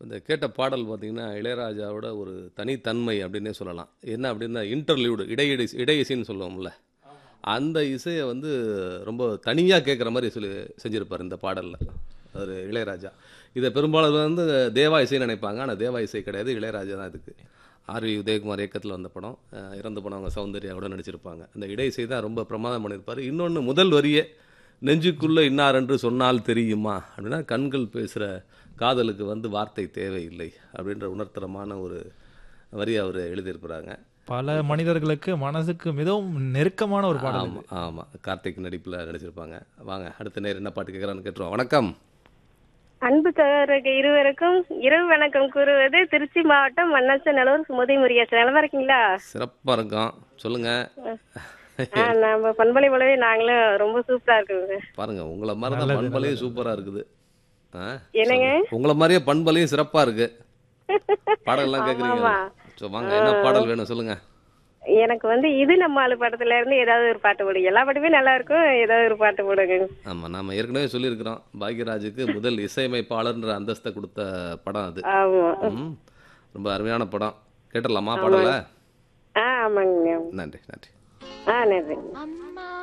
இந்த கேட்ட பாடல் பார்த்தீங்கன்னா இளையராஜாவோட ஒரு தனித்தன்மை அப்படின்னே சொல்லலாம் என்ன அப்படின்னா இன்டர்லியூடு இடையிடை இடை இசைன்னு சொல்லுவோம்ல அந்த இசையை வந்து ரொம்ப தனியாக கேட்குற மாதிரி சொல்லி செஞ்சுருப்பார் இந்த பாடலில் ஒரு இளையராஜா இதை பெரும்பாலும் வந்து தேவா இசைன்னு நினைப்பாங்க ஆனால் தேவா இசை கிடையாது இளையராஜா தான் இதுக்கு ஆர்வி உதயகுமார் இயக்கத்தில் வந்த படம் அஹ் இறந்து போனவங்க சௌந்தர்யாவோட நடிச்சிருப்பாங்க அந்த இடை இசை தான் ரொம்ப பிரமாதம் பண்ணியிருப்பார் இன்னொன்று முதல் வரியே நெஞ்சுக்குள்ளே இன்னாரென்று சொன்னால் தெரியுமா அப்படின்னா கண்கள் பேசுகிற காதலுக்கு வந்து வார்த்தை தேவையில்லை அப்படின்ற உணர்த்தரமான ஒரு வரி அவர் எழுதியிருக்கிறாங்க பல மனிதர்களுக்கு மனசுக்கு மிகவும் நெருக்கமான ஒரு பாடல் இது. ஆமாம் ஆமாம் கார்த்திக் நடிப்பில் நடிச்சிருப்பாங்க வாங்க அடுத்த நேரம் என்ன பாட்டு கேட்குறான்னு கேட்டுருவோம் வணக்கம் அன்பு சகோதரர்கள் இருவருக்கும் இரவு வணக்கம் கூறுவது திருச்சி மாவட்டம் மண்ணாச்சநல்லூர் சுமதி முருகேசன் நல்லா இருக்கீங்களா சிறப்பாக இருக்கோம் சொல்லுங்கள் ஆ, நம்ம பண்பலை போலவே நாங்களும் ரொம்ப சூப்பரா இருக்குங்க பாருங்க உங்களை மாதிரி தான் பண்பலையும் சூப்பராக இருக்குது ஆ என்னங்க? சொல்லுங்க. உங்களை மாதிரியே பண்பலையும் சிறப்பாக இருக்கு பாடல்லாம் கேட்குறீங்க ஆமாமா. ஸோ வாங்க என்ன பாடல் வேணும் சொல்லுங்க எனக்கு வந்து இது நம்ம ஆளு படத்துல இருந்து ஏதாவது ஒரு பாட்டு போடுங்க எல்லா பாட்டுமே நல்லா இருக்கும் ஏதாவது ஒரு பாட்டு போடுங்க ஆமாம் நாம ஏற்கனவே சொல்லியிருக்கிறோம் பாக்யராஜுக்கு முதல் இசையமைப்பாளர்ன்ற அந்தஸ்தை கொடுத்த படம் அது ஆமா ம். ரொம்ப அருமையான படம் கேட்டுடலாமா பாடலை ஆ ஆமாங்க நன்றி நன்றி ஆ நன்றிங்க அம்மா